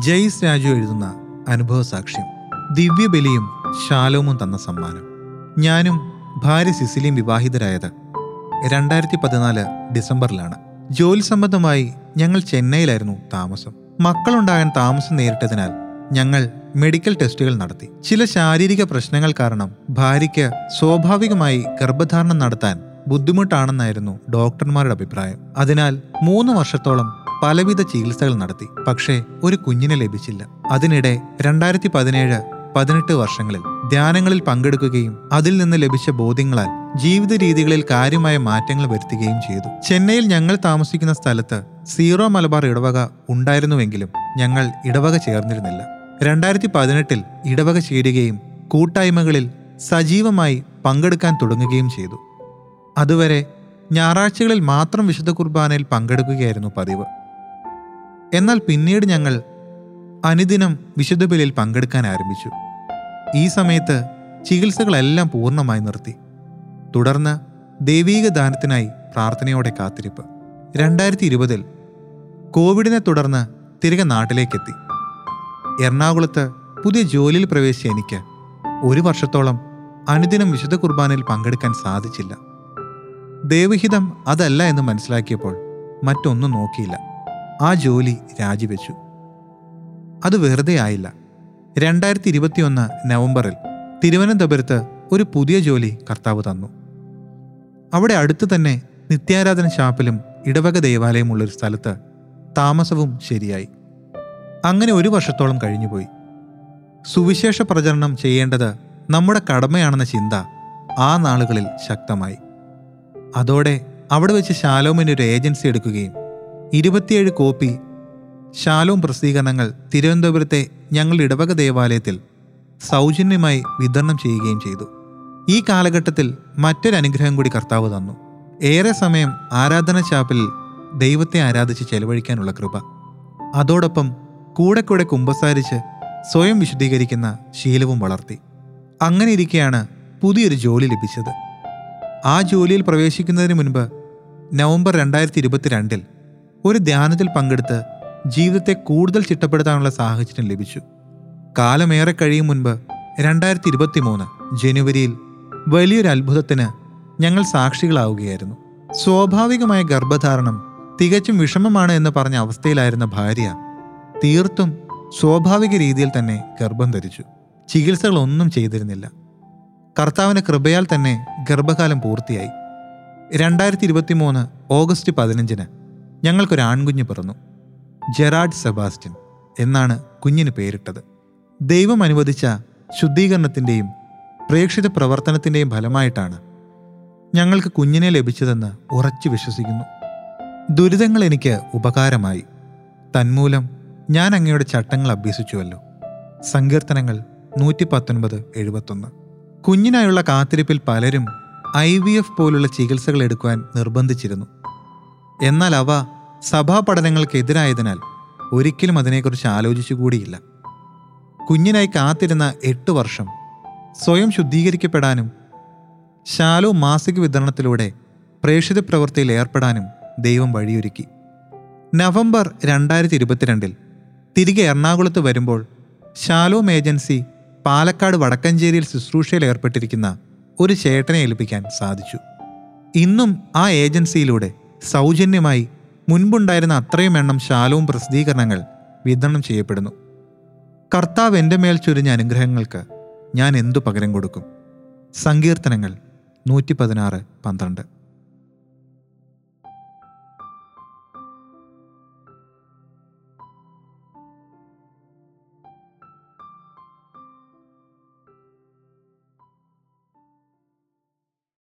ജയ്സ് രാജു എഴുതുന്ന അനുഭവ സാക്ഷ്യം ദിവ്യബലിയും ശാലോമും തന്ന സമ്മാനം ഞാനും ഭാര്യ സിസിലിയും വിവാഹിതരായത് രണ്ടായിരത്തി പതിനാല് ഡിസംബറിലാണ് ജോലി സംബന്ധമായി ഞങ്ങൾ ചെന്നൈയിലായിരുന്നു താമസം മക്കളുണ്ടാകാൻ താമസം നേരിട്ടതിനാൽ ഞങ്ങൾ മെഡിക്കൽ ടെസ്റ്റുകൾ നടത്തി ചില ശാരീരിക പ്രശ്നങ്ങൾ കാരണം ഭാര്യയ്ക്ക് സ്വാഭാവികമായി ഗർഭധാരണം നടത്താൻ ബുദ്ധിമുട്ടാണെന്നായിരുന്നു ഡോക്ടർമാരുടെ അഭിപ്രായം അതിനാൽ മൂന്ന് വർഷത്തോളം പലവിധ ചികിത്സകൾ നടത്തി പക്ഷേ ഒരു കുഞ്ഞിനെ ലഭിച്ചില്ല അതിനിടെ രണ്ടായിരത്തി പതിനേഴ് പതിനെട്ട് വർഷങ്ങളിൽ ധ്യാനങ്ങളിൽ പങ്കെടുക്കുകയും അതിൽ നിന്ന് ലഭിച്ച ബോധ്യങ്ങളാൽ ജീവിത രീതികളിൽ കാര്യമായ മാറ്റങ്ങൾ വരുത്തുകയും ചെയ്തു ചെന്നൈയിൽ ഞങ്ങൾ താമസിക്കുന്ന സ്ഥലത്ത് സീറോ മലബാർ ഇടവക ഉണ്ടായിരുന്നുവെങ്കിലും ഞങ്ങൾ ഇടവക ചേർന്നിരുന്നില്ല രണ്ടായിരത്തി പതിനെട്ടിൽ ഇടവക ചേരുകയും കൂട്ടായ്മകളിൽ സജീവമായി പങ്കെടുക്കാൻ തുടങ്ങുകയും ചെയ്തു അതുവരെ ഞായറാഴ്ചകളിൽ മാത്രം വിശുദ്ധ കുർബാനയിൽ പങ്കെടുക്കുകയായിരുന്നു പതിവ് എന്നാൽ പിന്നീട് ഞങ്ങൾ അനുദിനം വിശുദ്ധ ബലിയിൽ പങ്കെടുക്കാൻ ആരംഭിച്ചു ഈ സമയത്ത് ചികിത്സകളെല്ലാം പൂർണ്ണമായി നിർത്തി തുടർന്ന് ദൈവീക ദാനത്തിനായി പ്രാർത്ഥനയോടെ കാത്തിരിപ്പ് രണ്ടായിരത്തി ഇരുപതിൽ കോവിഡിനെ തുടർന്ന് തിരികെ നാട്ടിലേക്കെത്തി എറണാകുളത്ത് പുതിയ ജോലിയിൽ പ്രവേശിച്ച എനിക്ക് ഒരു വർഷത്തോളം അനുദിനം വിശുദ്ധ കുർബാനയിൽ പങ്കെടുക്കാൻ സാധിച്ചില്ല ദൈവഹിതം അതല്ല എന്ന് മനസ്സിലാക്കിയപ്പോൾ മറ്റൊന്നും നോക്കിയില്ല ആ ജോലി രാജിവെച്ചു അത് വെറുതെ ആയില്ല രണ്ടായിരത്തി ഇരുപത്തിയൊന്ന് നവംബറിൽ തിരുവനന്തപുരത്ത് ഒരു പുതിയ ജോലി കർത്താവ് തന്നു അവിടെ അടുത്ത് തന്നെ നിത്യാരാധന ശാപ്പിലും ഇടവക ദേവാലയമുള്ളൊരു സ്ഥലത്ത് താമസവും ശരിയായി അങ്ങനെ ഒരു വർഷത്തോളം കഴിഞ്ഞുപോയി സുവിശേഷ പ്രചരണം ചെയ്യേണ്ടത് നമ്മുടെ കടമയാണെന്ന ചിന്ത ആ നാളുകളിൽ ശക്തമായി അതോടെ അവിടെ വെച്ച് ശാലോമിന് ഒരു ഏജൻസി എടുക്കുകയും ഇരുപത്തിയേഴ് കോപ്പി ശാലോം പ്രസിദ്ധീകരണങ്ങൾ തിരുവനന്തപുരത്തെ ഞങ്ങളുടെ ഇടവക ദേവാലയത്തിൽ സൗജന്യമായി വിതരണം ചെയ്യുകയും ചെയ്തു ഈ കാലഘട്ടത്തിൽ മറ്റൊരു അനുഗ്രഹം കൂടി കർത്താവ് തന്നു ഏറെ സമയം ആരാധന ചാപ്പിൽ ദൈവത്തെ ആരാധിച്ച് ചെലവഴിക്കാനുള്ള കൃപ അതോടൊപ്പം കൂടെ കൂടെ കുമ്പസാരിച്ച് സ്വയം വിശുദ്ധീകരിക്കുന്ന ശീലവും വളർത്തി അങ്ങനെ ഇരിക്കെയാണ് പുതിയൊരു ജോലി ലഭിച്ചത് ആ ജോലിയിൽ പ്രവേശിക്കുന്നതിന് മുൻപ് നവംബർ രണ്ടായിരത്തി ഇരുപത്തിരണ്ടിൽ ഒരു ധ്യാനത്തിൽ പങ്കെടുത്ത് ജീവിതത്തെ കൂടുതൽ ചിട്ടപ്പെടുത്താനുള്ള സാഹചര്യം ലഭിച്ചു കാലമേറെ കഴിയും മുൻപ് രണ്ടായിരത്തി ഇരുപത്തി മൂന്ന് ജനുവരിയിൽ വലിയൊരു അത്ഭുതത്തിന് ഞങ്ങൾ സാക്ഷികളാവുകയായിരുന്നു സ്വാഭാവികമായ ഗർഭധാരണം തികച്ചും വിഷമമാണ് എന്ന് പറഞ്ഞ അവസ്ഥയിലായിരുന്ന ഭാര്യ തീർത്തും സ്വാഭാവിക രീതിയിൽ തന്നെ ഗർഭം ധരിച്ചു ചികിത്സകളൊന്നും ചെയ്തിരുന്നില്ല കർത്താവിന്റെ കൃപയാൽ തന്നെ ഗർഭകാലം പൂർത്തിയായി രണ്ടായിരത്തി ഇരുപത്തി മൂന്ന് ഓഗസ്റ്റ് പതിനഞ്ചിന് ഞങ്ങൾക്കൊരു ആൺകുഞ്ഞ് പിറന്നു ജെറാഡ് സെബാസ്റ്റ്യൻ എന്നാണ് കുഞ്ഞിന് പേരിട്ടത് ദൈവം അനുവദിച്ച ശുദ്ധീകരണത്തിൻ്റെയും പ്രേക്ഷിത പ്രവർത്തനത്തിൻ്റെയും ഫലമായിട്ടാണ് ഞങ്ങൾക്ക് കുഞ്ഞിനെ ലഭിച്ചതെന്ന് ഉറച്ചു വിശ്വസിക്കുന്നു ദുരിതങ്ങൾ എനിക്ക് ഉപകാരമായി തന്മൂലം ഞാൻ അങ്ങയുടെ ചട്ടങ്ങൾ അഭ്യസിച്ചുവല്ലോ സങ്കീർത്തനങ്ങൾ നൂറ്റി പത്തൊൻപത് എഴുപത്തൊന്ന് കുഞ്ഞിനായുള്ള കാത്തിരിപ്പിൽ പലരും ഐ വി എഫ് പോലുള്ള ചികിത്സകൾ എടുക്കുവാൻ നിർബന്ധിച്ചിരുന്നു എന്നാൽ അവ സഭാ പഠനങ്ങൾക്കെതിരായതിനാൽ ഒരിക്കലും അതിനെക്കുറിച്ച് ആലോചിച്ചുകൂടിയില്ല കുഞ്ഞിനായി കാത്തിരുന്ന എട്ട് വർഷം സ്വയം ശുദ്ധീകരിക്കപ്പെടാനും ശാലോ മാസിക വിതരണത്തിലൂടെ പ്രേക്ഷിത പ്രവൃത്തിയിൽ ഏർപ്പെടാനും ദൈവം വഴിയൊരുക്കി നവംബർ രണ്ടായിരത്തി ഇരുപത്തിരണ്ടിൽ തിരികെ എറണാകുളത്ത് വരുമ്പോൾ ശാലോം ഏജൻസി പാലക്കാട് വടക്കഞ്ചേരിയിൽ ശുശ്രൂഷയിൽ ഏർപ്പെട്ടിരിക്കുന്ന ഒരു ചേട്ടനെ ഏൽപ്പിക്കാൻ സാധിച്ചു ഇന്നും ആ ഏജൻസിയിലൂടെ സൗജന്യമായി മുൻപുണ്ടായിരുന്ന അത്രയും എണ്ണം ശാലവും പ്രസിദ്ധീകരണങ്ങൾ വിതരണം ചെയ്യപ്പെടുന്നു കർത്താവ് എൻ്റെ മേൽ ചൊരിഞ്ഞ അനുഗ്രഹങ്ങൾക്ക് ഞാൻ എന്തു പകരം കൊടുക്കും സങ്കീർത്തനങ്ങൾ നൂറ്റി പതിനാറ് പന്ത്രണ്ട്